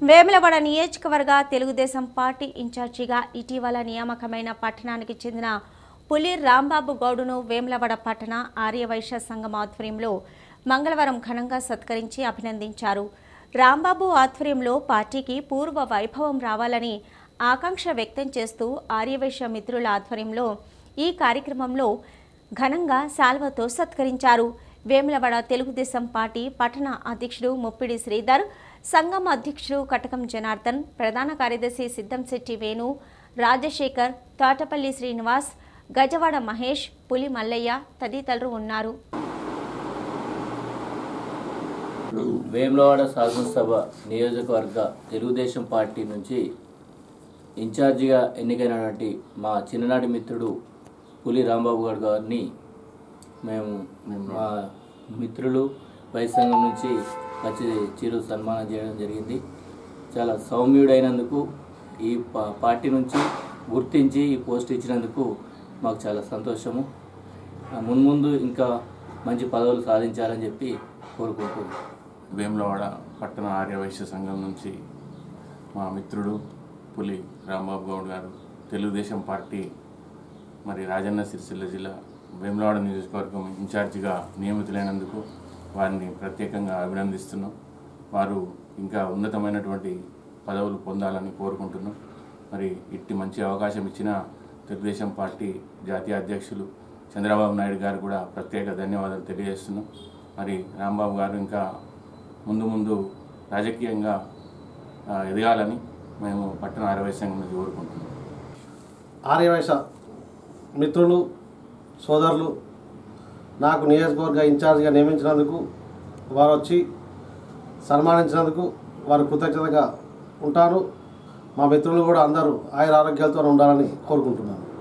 వేములవాడ నియోజకవర్గ తెలుగుదేశం పార్టీ ఇన్ఛార్జిగా ఇటీవల నియామకమైన పట్టణానికి చెందిన పులి రాంబాబు గౌడును వేములవాడ పట్టణ ఆర్యవైశ్య సంఘం ఆధ్వర్యంలో మంగళవారం ఘనంగా సత్కరించి అభినందించారు రాంబాబు ఆధ్వర్యంలో పార్టీకి పూర్వ వైభవం రావాలని ఆకాంక్ష వ్యక్తం చేస్తూ ఆర్యవైశ్య మిత్రుల ఆధ్వర్యంలో ఈ కార్యక్రమంలో ఘనంగా శాల్వతో సత్కరించారు వేములవాడ తెలుగుదేశం పార్టీ పట్టణ అధ్యక్షుడు ముప్పిడి శ్రీధర్ సంఘం అధ్యక్షుడు కటకం జనార్దన్ ప్రధాన కార్యదర్శి సిద్ధంశెట్టి వేణు రాజశేఖర్ తోటపల్లి శ్రీనివాస్ గజవాడ మహేష్ పులి మల్లయ్య తదితరులు ఉన్నారు ఇప్పుడు వేములవాడ శాసనసభ నియోజకవర్గ తెలుగుదేశం పార్టీ నుంచి ఇన్ఛార్జిగా ఎన్నికైనటువంటి మా చిన్ననాటి మిత్రుడు పులి రాంబాబు గారు గారిని మేము మా మిత్రులు వైస్ సంఘం నుంచి వచ్చి చిరు సన్మానం చేయడం జరిగింది చాలా సౌమ్యుడైనందుకు ఈ పా- పార్టీ నుంచి గుర్తించి ఈ పోస్ట్ ఇచ్చినందుకు మాకు చాలా సంతోషము ఆ, మున్ముందు ఇంకా మంచి పదవులు సాధించాలని చెప్పి కోరుకుంటున్నాను వేములవాడ పట్టణ ఆర్యవైశ్య సంఘం నుంచి మా మిత్రుడు పులి రాంబాబు గౌడ్ గారు తెలుగుదేశం పార్టీ మరి రాజన్న సిరిసిల్ల జిల్లా వేములవాడ నియోజకవర్గం ఇన్ఛార్జిగా నియమితులైనందుకు వారిని ప్రత్యేకంగా అభినందిస్తున్నాం వారు ఇంకా ఉన్నతమైనటువంటి పదవులు పొందాలని కోరుకుంటున్నాం మరి ఇట్టి మంచి అవకాశం ఇచ్చిన తెలుగుదేశం పార్టీ జాతీయ అధ్యక్షులు చంద్రబాబు నాయుడు గారు కూడా ప్రత్యేక ధన్యవాదాలు తెలియజేస్తున్నాం మరి రాంబాబు గారు ఇంకా ముందు ముందు రాజకీయంగా ఆ, ఎదగాలని మేము పట్టణ ఆరవై సంఘం నుంచి కోరుకుంటున్నాం ఆర్యవైశ్య మిత్రులు సోదరులు నాకు నియోజకవర్గ ఇన్ఛార్జిగా నియమించినందుకు వారు వచ్చి సన్మానించినందుకు వారు కృతజ్ఞతగా ఉంటాను మా మిత్రులు కూడా అందరూ ఆయుర ఆరోగ్యాలతో ఉండాలని కోరుకుంటున్నాను